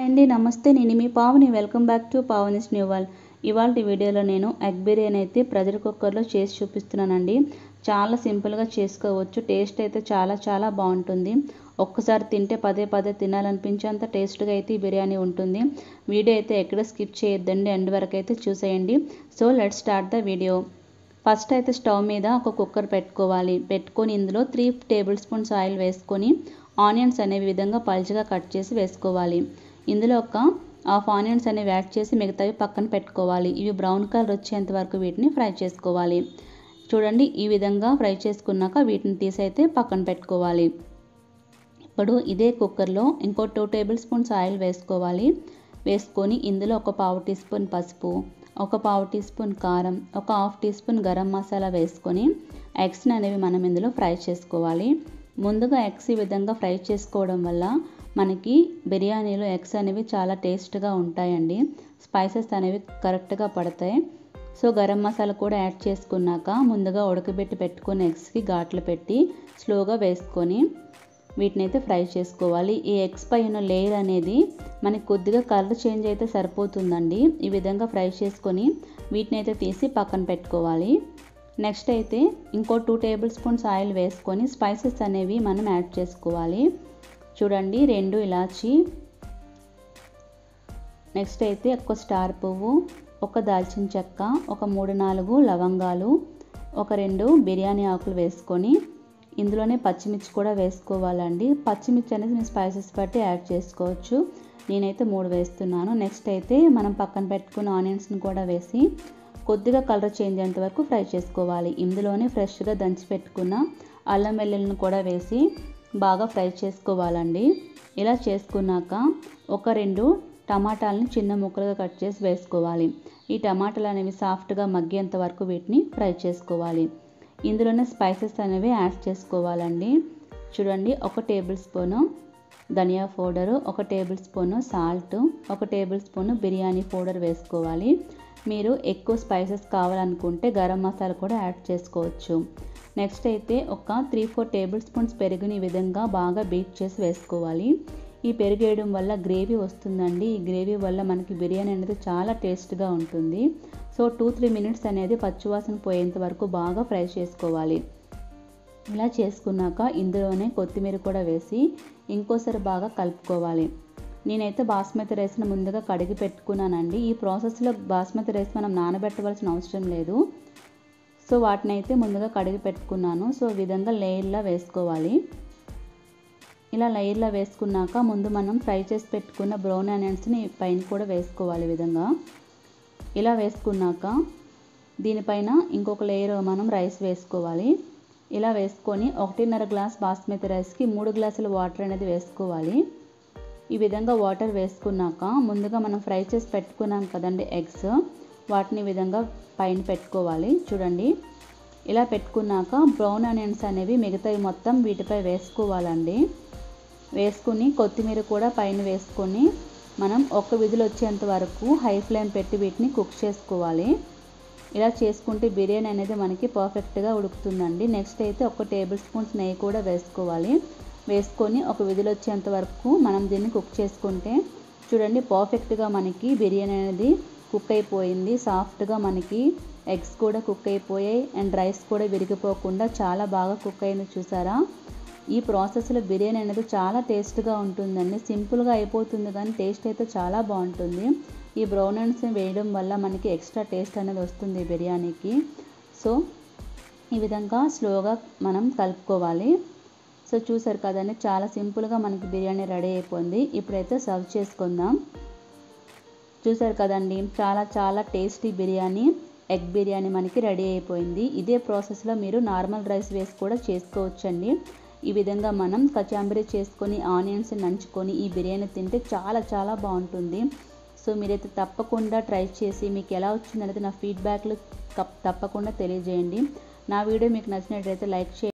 hi అండి నమస్తే నేను మీ Pavani welcome back to Pavani's new world ఇవాళ వీడియోలో నేను ఎగ్ బిర్యానీ అయితే ప్రెషర్ కుక్కర్లో చేసి చూపిస్తున్నానండి చాలా సింపుల్గా చేసుకోవచ్చు టేస్ట్ అయితే చాలా చాలా బాగుంటుంది ఒక్కసారి తింటే పదే పదే తినాలనిపించేంత టేస్ట్గా అయితే ఈ బిర్యానీ ఉంటుంది వీడియో అయితే ఎక్కడ స్కిప్ చేయొద్దండి ఎండ్ వరకు అయితే చూసేయండి so let start the video first అయితే స్టవ్ మీద ఒక కుక్కర్ పెట్టుకోవాలి పెట్టుకొని ఇందులో త్రీ టేబుల్ స్పూన్స్ ఆయిల్ వేసుకొని ఆనియన్స్ అనేవి విధంగా పల్చగా కట్ చేసి వేసుకోవాలి ఇందులో ఒక హాఫ్ ఆనియన్స్ అనేవి యాడ్ చేసి మిగతావి పక్కన పెట్టుకోవాలి ఇవి బ్రౌన్ కలర్ వచ్చేంత వరకు వీటిని ఫ్రై చేసుకోవాలి చూడండి ఈ విధంగా ఫ్రై చేసుకున్నాక వీటిని తీసి అయితే పక్కన పెట్టుకోవాలి ఇప్పుడు ఇదే కుక్కర్లో ఇంకో టూ టేబుల్ స్పూన్స్ ఆయిల్ వేసుకోవాలి వేసుకొని ఇందులో ఒక పావు టీ స్పూన్ పసుపు ఒక పావు టీ స్పూన్ కారం ఒక half teaspoon garam masala వేసుకొని ఎగ్స్ని అనేవి మనం ఇందులో ఫ్రై చేసుకోవాలి ముందుగా ఎగ్స్ ఈ విధంగా ఫ్రై చేసుకోవడం వల్ల మనకి బిర్యానీలో ఎగ్స్ అనేవి చాలా టేస్ట్గా ఉంటాయండి స్పైసెస్ అనేవి కరెక్ట్గా పడతాయి సో గరం మసాలా కూడా యాడ్ చేసుకున్నాక ముందుగా ఉడకబెట్టి పెట్టుకుని ఎగ్స్కి ఘాట్లు పెట్టి స్లోగా వేసుకొని వీటిని అయితే ఫ్రై చేసుకోవాలి ఈ ఎగ్స్ పైన లేయర్ అనేది మనకి కొద్దిగా కలర్ చేంజ్ అయితే సరిపోతుందండి ఈ విధంగా ఫ్రై చేసుకొని వీటిని అయితే తీసి పక్కన పెట్టుకోవాలి నెక్స్ట్ అయితే ఇంకో టూ టేబుల్ స్పూన్స్ ఆయిల్ వేసుకొని స్పైసెస్ అనేవి మనం యాడ్ చేసుకోవాలి చూడండి రెండు ఇలాచి నెక్స్ట్ అయితే ఒక స్టార్ పువ్వు ఒక దాల్చిన చెక్క ఒక మూడు నాలుగు లవంగాలు ఒక రెండు బిర్యానీ ఆకులు వేసుకొని ఇందులోనే పచ్చిమిర్చి కూడా వేసుకోవాలండి పచ్చిమిర్చి అనేది నేను స్పైసెస్ బట్టి యాడ్ చేసుకోవచ్చు నేనైతే మూడు వేస్తున్నాను నెక్స్ట్ అయితే మనం పక్కన పెట్టుకున్న ఆనియన్స్ని కూడా వేసి కొద్దిగా కలర్ చేంజ్ అయ్యేంత వరకు ఫ్రై చేసుకోవాలి ఇందులోనే ఫ్రెష్గా దంచి పెట్టుకున్న అల్లం వెల్లుల్లిని కూడా వేసి బాగా ఫ్రై చేసుకోవాలండి ఇలా చేసుకున్నాక ఒక రెండు టమాటాలని చిన్న ముక్కలుగా కట్ చేసి వేసుకోవాలి ఈ టమాటాలు అనేవి సాఫ్ట్గా మగ్గేంత వరకు వీటిని ఫ్రై చేసుకోవాలి ఇందులోనే స్పైసెస్ అనేవి యాడ్ చేసుకోవాలండి చూడండి ఒక టేబుల్ స్పూను ధనియా పౌడరు ఒక టేబుల్ స్పూను సాల్ట్ ఒక టేబుల్ స్పూను బిర్యానీ పౌడర్ వేసుకోవాలి మీరు ఎక్కువ స్పైసెస్ కావాలనుకుంటే గరం మసాలా కూడా యాడ్ చేసుకోవచ్చు నెక్స్ట్ అయితే ఒక త్రీ ఫోర్ టేబుల్ స్పూన్స్ పెరుగుని ఈ విధంగా బాగా బీట్ చేసి వేసుకోవాలి ఈ పెరుగు వేయడం వల్ల గ్రేవీ వస్తుందండి ఈ గ్రేవీ వల్ల మనకి బిర్యానీ అనేది చాలా టేస్ట్గా ఉంటుంది సో టూ త్రీ మినిట్స్ అనేది పచ్చివాసన పోయేంత వరకు బాగా ఫ్రై చేసుకోవాలి ఇలా చేసుకున్నాక ఇందులోనే కొత్తిమీర కూడా వేసి ఇంకోసారి బాగా కలుపుకోవాలి నేనైతే బాస్మతి రైస్ని ముందుగా కడిగి పెట్టుకున్నానండి ఈ ప్రాసెస్లో బాస్మతి రైస్ మనం నానబెట్టవలసిన అవసరం లేదు సో వాటిని అయితే ముందుగా కడిగి పెట్టుకున్నాను సో ఈ విధంగా లేయర్లా వేసుకోవాలి ఇలా లేయర్లా వేసుకున్నాక ముందు మనం ఫ్రై చేసి పెట్టుకున్న బ్రౌన్ ఆనియన్స్ని పైన కూడా వేసుకోవాలి ఈ విధంగా ఇలా వేసుకున్నాక దీనిపైన ఇంకొక లేయర్ మనం రైస్ వేసుకోవాలి ఇలా వేసుకొని ఒకటిన్నర గ్లాస్ బాస్మతి రైస్కి మూడు గ్లాసుల వాటర్ అనేది వేసుకోవాలి ఈ విధంగా వాటర్ వేసుకున్నాక ముందుగా మనం ఫ్రై చేసి పెట్టుకున్నాం కదండి ఎగ్స్ వాటిని విధంగా పైన పెట్టుకోవాలి చూడండి ఇలా పెట్టుకున్నాక బ్రౌన్ ఆనియన్స్ అనేవి మిగతావి మొత్తం వీటిపై వేసుకోవాలండి వేసుకుని కొత్తిమీర కూడా పైన వేసుకొని మనం ఒక్క విధులు వచ్చేంత వరకు హై ఫ్లేమ్ పెట్టి వీటిని కుక్ చేసుకోవాలి ఇలా చేసుకుంటే బిర్యానీ అనేది మనకి పర్ఫెక్ట్గా ఉడుకుతుందండి నెక్స్ట్ అయితే ఒక టేబుల్ స్పూన్స్ నెయ్యి కూడా వేసుకోవాలి వేసుకొని ఒక విధులు వచ్చేంత వరకు మనం దీన్ని కుక్ చేసుకుంటే చూడండి పర్ఫెక్ట్గా మనకి బిర్యానీ అనేది కుక్ అయిపోయింది సాఫ్ట్గా మనకి ఎగ్స్ కూడా కుక్ అయిపోయాయి అండ్ రైస్ కూడా విరిగిపోకుండా చాలా బాగా కుక్ అయింది చూసారా ఈ ప్రాసెస్లో బిర్యానీ అనేది చాలా టేస్ట్గా ఉంటుందండి సింపుల్గా అయిపోతుంది కానీ టేస్ట్ అయితే చాలా బాగుంటుంది ఈ బ్రౌన్ అండ్స్ వేయడం వల్ల మనకి ఎక్స్ట్రా టేస్ట్ అనేది వస్తుంది బిర్యానీకి సో ఈ విధంగా స్లోగా మనం కలుపుకోవాలి సో చూసారు కదండి చాలా సింపుల్గా మనకి బిర్యానీ రెడీ అయిపోయింది ఇప్పుడైతే సర్వ్ చేసుకుందాం చూసారు కదండి చాలా చాలా టేస్టీ బిర్యానీ ఎగ్ బిర్యానీ మనకి రెడీ అయిపోయింది ఇదే ప్రాసెస్లో మీరు నార్మల్ రైస్ వేసి కూడా చేసుకోవచ్చండి ఈ విధంగా మనం కచాంబరీ చేసుకొని ఆనియన్స్ నంచుకొని ఈ బిర్యానీ తింటే చాలా చాలా బాగుంటుంది సో మీరైతే తప్పకుండా ట్రై చేసి మీకు ఎలా వచ్చిందనేది నా ఫీడ్బ్యాక్లు తప్పకుండా తెలియజేయండి నా వీడియో మీకు నచ్చినట్లయితే లైక్ చేయండి